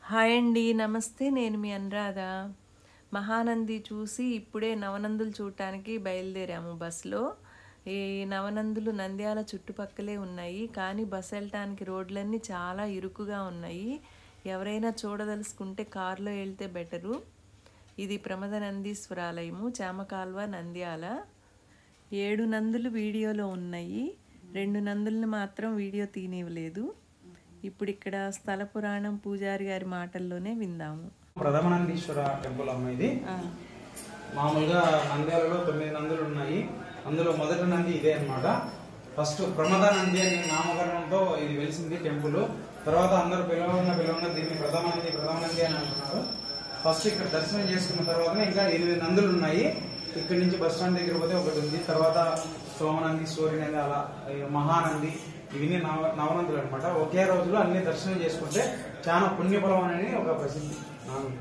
Hi అండి నమస్తే నేను మీ అనురాధ మహానంది చూసి ఇప్పుడే నవనందులు చూడటానికి బయలుదేరాము బస్సులో ఈ నవనందులు నంద్యాల చుట్టుపక్కలే ఉన్నాయి కానీ బస్సు వెళ్ళటానికి రోడ్లన్నీ చాలా ఇరుకుగా ఉన్నాయి ఎవరైనా చూడదలుచుకుంటే కారులో వెళ్తే బెటరు ఇది ప్రమద నందీశ్వరాలయము చామకాల్వ నంద్యాల ఏడు నందులు వీడియోలో ఉన్నాయి రెండు నందుల్ని మాత్రం వీడియో తీనివ్వలేదు ఇప్పుడు ఇక్కడ స్థల పురాణం పూజారి గారి మాటల్లోనే విందాము ప్రథమనందీశ్వర టెంపుల్ అమ్మ ఇది మామూలుగా నంద్యాలలో తొమ్మిది నందులు ఉన్నాయి అందులో మొదటి నంది ఇదే అన్నమాట ఫస్ట్ ప్రమద నంది అనే నామకరణంతో ఇది వెలిసింది టెంపుల్ తర్వాత అందరూ పిలవన్న పిలవన్న దీన్ని ప్రథమ నంది ప్రథమ నంది అని అంటున్నారు ఫస్ట్ ఇక్కడ దర్శనం చేసుకున్న తర్వాత ఇంకా ఎనిమిది నందులు ఉన్నాయి ఇక్కడ నుంచి బస్ స్టాండ్ దగ్గర పోతే ఒకటి ఉంది తర్వాత సోమనంది సూర్యనంది అలా ఈ మహానంది ఇవన్నీ నవ నవనందులు అనమాట ఒకే రోజులో అన్ని దర్శనం చేసుకుంటే చాలా పుణ్యఫలం అనేది ఒక ప్రసిద్ధి నామం.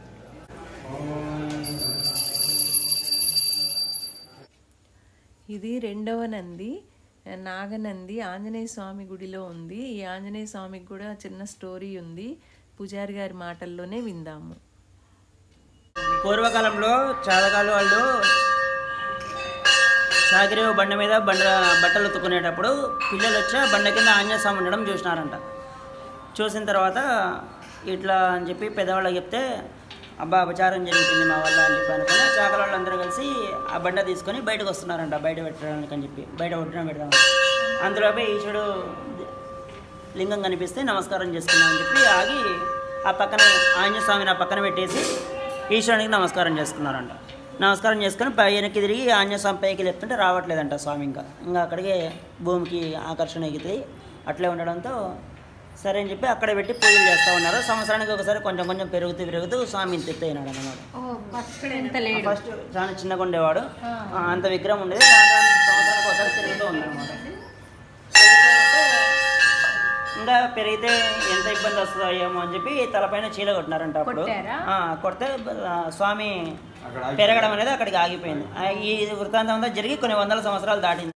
ఓం ఇది రెండవ నంది నాగనంది ఆంజనేయ స్వామి గుడిలో ఉంది ఈ ఆంజనేయ స్వామికి కూడా చిన్న స్టోరీ ఉంది పూజారి గారి మాటల్లోనే విందాము పూర్వకాలంలో చాదకాలు వాళ్ళు సాగిరేవు బండ మీద బండ బట్టలు ఉతుకునేటప్పుడు పిల్లలు వచ్చి ఆ బండ కింద ఆంజనేయ స్వామి ఉండడం చూసినారంట చూసిన తర్వాత ఇట్లా అని చెప్పి పెద్దవాళ్ళకి చెప్తే అబ్బా అపచారం జరుగుతుంది మా వల్ల అని చెప్పి అనుకుని చాకల వాళ్ళందరూ కలిసి ఆ బండ తీసుకొని బయటకు వస్తున్నారంట బయట పెట్టడానికి అని చెప్పి బయట కొట్టిన పెడదాం అందులోపే ఈశ్వరుడు లింగం కనిపిస్తే నమస్కారం చేసుకున్నాం అని చెప్పి ఆగి ఆ పక్కన ఆంజనేయ స్వామిని ఆ పక్కన పెట్టేసి ఈశ్వరునికి నమస్కారం చేసుకున్నారంట నమస్కారం చేసుకొని పై వెనక్కి తిరిగి ఆంజనేయ స్వామి పైకి లేపుతుంటే రావట్లేదంట స్వామి ఇంకా ఇంకా అక్కడికే భూమికి ఆకర్షణ ఎగుతుంది అట్లే ఉండడంతో సరే అని చెప్పి అక్కడ పెట్టి పూజలు చేస్తూ ఉన్నారు సంవత్సరానికి ఒకసారి కొంచెం కొంచెం పెరుగుతూ పెరుగుతూ స్వామి ఇంత ఎత్తు అయినాడు అన్నమాట ఫస్ట్ చాలా చిన్నగా ఉండేవాడు ఆ, అంత విగ్రహం ఉండేది దాని సంవత్సరానికి ఒకసారి తిరుగుతూ ఉందన్నమాట ఇంకా పెరిగితే ఎంత ఇబ్బంది వస్తుందో ఏమో అని చెప్పి తలపైన చీల కొట్టినారంట అప్పుడు ఆ, కొడితే ఆ, స్వామి పెరగడం అనేది అక్కడికి ఆగిపోయింది ఆ, ఈ వృత్తాంతం అంతా జరిగి కొన్ని వందల సంవత్సరాలు దాటింది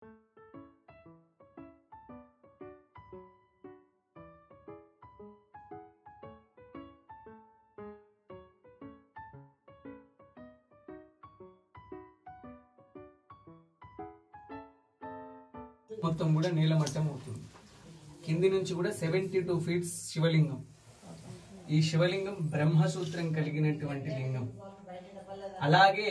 మొత్తం కూడా నీలమట్టం అవుతుంది కింది నుంచి కూడా సెవెంటీ టూ ఫీట్స్ శివలింగం ఈ శివలింగం బ్రహ్మసూత్రం కలిగినటువంటి లింగం అలాగే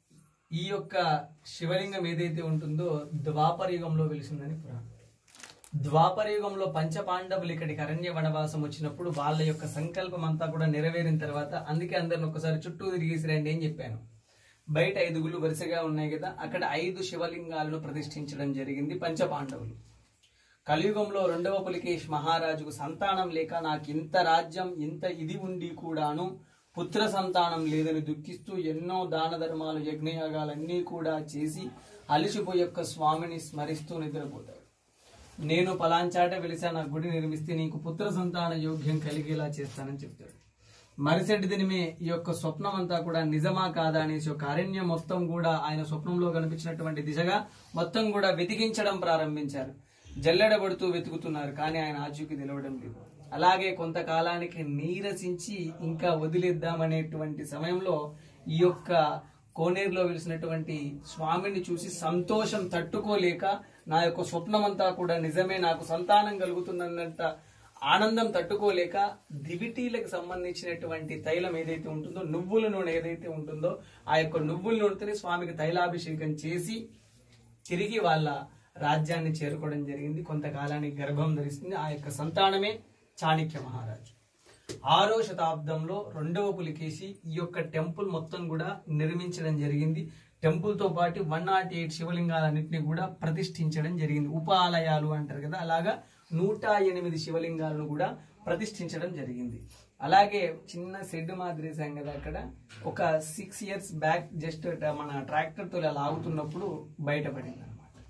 ఈ యొక్క శివలింగం ఏదైతే ఉంటుందో ద్వాపర యుగంలో వెలిసిందని పురాణం ద్వాపర యుగంలో పంచపాండవులు ఇక్కడికి అరణ్య వనవాసం వచ్చినప్పుడు వాళ్ళ యొక్క సంకల్పం అంతా కూడా నెరవేరిన తర్వాత అందుకే అందరిని ఒకసారి చుట్టూ తిరిగేసి రండి అని చెప్పాను బయట ఐదుగులు వరుసగా ఉన్నాయి కదా అక్కడ ఐదు శివలింగాలను ప్రతిష్ఠించడం జరిగింది పంచపాండవులు కలియుగంలో రెండవ పులికేష్ మహారాజుకు సంతానం లేక నాకు ఇంత రాజ్యం ఇంత ఇది ఉండి కూడాను పుత్ర సంతానం లేదని దుఃఖిస్తూ ఎన్నో దాన ధర్మాలు యజ్ఞయాగాలన్నీ కూడా చేసి అలిసిపోయి యొక్క స్వామిని స్మరిస్తూ నిద్రపోతాడు నేను పలాంచాట వెలిసా నా గుడి నిర్మిస్తే నీకు పుత్ర సంతాన యోగ్యం కలిగేలా చేస్తానని చెప్తాడు మరుసటి దినమే ఈ యొక్క స్వప్నం అంతా కూడా నిజమా కాదా అనేసి ఒక అరణ్యం మొత్తం కూడా ఆయన స్వప్నంలో కనిపించినటువంటి దిశగా మొత్తం కూడా వెతికించడం ప్రారంభించారు జల్లెడబడుతూ వెతుకుతున్నారు కానీ ఆయన ఆచూకి నిలవడం లేదు అలాగే కొంతకాలానికి నీరసించి ఇంకా వదిలేద్దామనేటువంటి సమయంలో ఈ యొక్క కోనేరులో వెలిసినటువంటి స్వామిని చూసి సంతోషం తట్టుకోలేక నా యొక్క స్వప్నం అంతా కూడా నిజమే నాకు సంతానం కలుగుతుందన్నంత ఆనందం తట్టుకోలేక దివిటీలకు సంబంధించినటువంటి తైలం ఏదైతే ఉంటుందో నువ్వుల నూనె ఏదైతే ఉంటుందో ఆ యొక్క నువ్వుల నూనెతోని స్వామికి తైలాభిషేకం చేసి తిరిగి వాళ్ళ రాజ్యాన్ని చేరుకోవడం జరిగింది కొంతకాలానికి గర్భం ధరిస్తుంది ఆ యొక్క సంతానమే చాణక్య మహారాజు ఆరో శతాబ్దంలో రెండవ పులికేసి ఈ యొక్క టెంపుల్ మొత్తం కూడా నిర్మించడం జరిగింది టెంపుల్ తో పాటు వన్ నాట్ ఎయిట్ శివలింగాలన్నింటినీ కూడా ప్రతిష్ఠించడం జరిగింది ఉప ఆలయాలు అంటారు కదా అలాగా నూట ఎనిమిది శివలింగాలను కూడా ప్రతిష్ఠించడం జరిగింది అలాగే చిన్న షెడ్ మాదిరి వేసాం కదా అక్కడ ఒక సిక్స్ ఇయర్స్ బ్యాక్ జస్ట్ మన ట్రాక్టర్ తో ఇలా లాగుతున్నప్పుడు బయటపడింది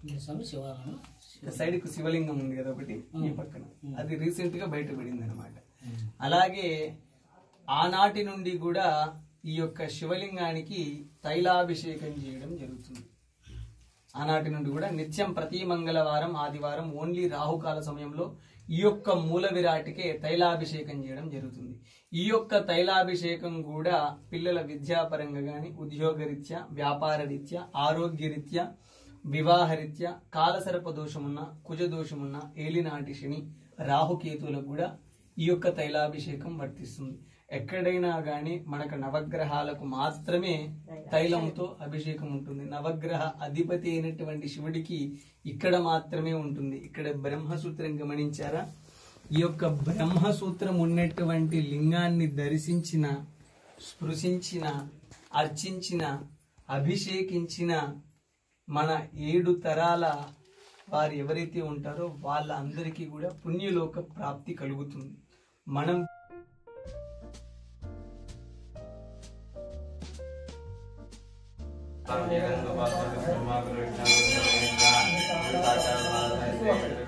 అనమాట సైడ్ కు శివలింగం ఉంది కదా ఒకటి ఈ పక్కన అది రీసెంట్ గా బయటపడింది అనమాట అలాగే ఆనాటి నుండి కూడా ఈ యొక్క శివలింగానికి తైలాభిషేకం చేయడం జరుగుతుంది ఆనాటి నుండి కూడా నిత్యం ప్రతి మంగళవారం ఆదివారం ఓన్లీ రాహుకాల సమయంలో ఈ యొక్క మూల విరాటికే తైలాభిషేకం చేయడం జరుగుతుంది ఈ యొక్క తైలాభిషేకం కూడా పిల్లల విద్యాపరంగా గాని ఉద్యోగరీత్యా వ్యాపార రీత్యా ఆరోగ్య రీత్యా వివాహరీత్యా కాలసర్ప దోషమున్న కుజ దోషమున్న ఏలినాటి శని రాహుకేతువులకు కూడా ఈ యొక్క తైలాభిషేకం వర్తిస్తుంది ఎక్కడైనా గాని మనకు నవగ్రహాలకు మాత్రమే తైలంతో అభిషేకం ఉంటుంది నవగ్రహ అధిపతి అయినటువంటి శివుడికి ఇక్కడ మాత్రమే ఉంటుంది ఇక్కడ బ్రహ్మసూత్రం గమనించారా ఈ యొక్క బ్రహ్మసూత్రం ఉన్నటువంటి లింగాన్ని దర్శించిన స్పృశించిన అర్చించిన అభిషేకించిన మన ఏడు తరాల వారు ఎవరైతే ఉంటారో వాళ్ళందరికీ కూడా పుణ్యలోక ప్రాప్తి కలుగుతుంది మనం జగన్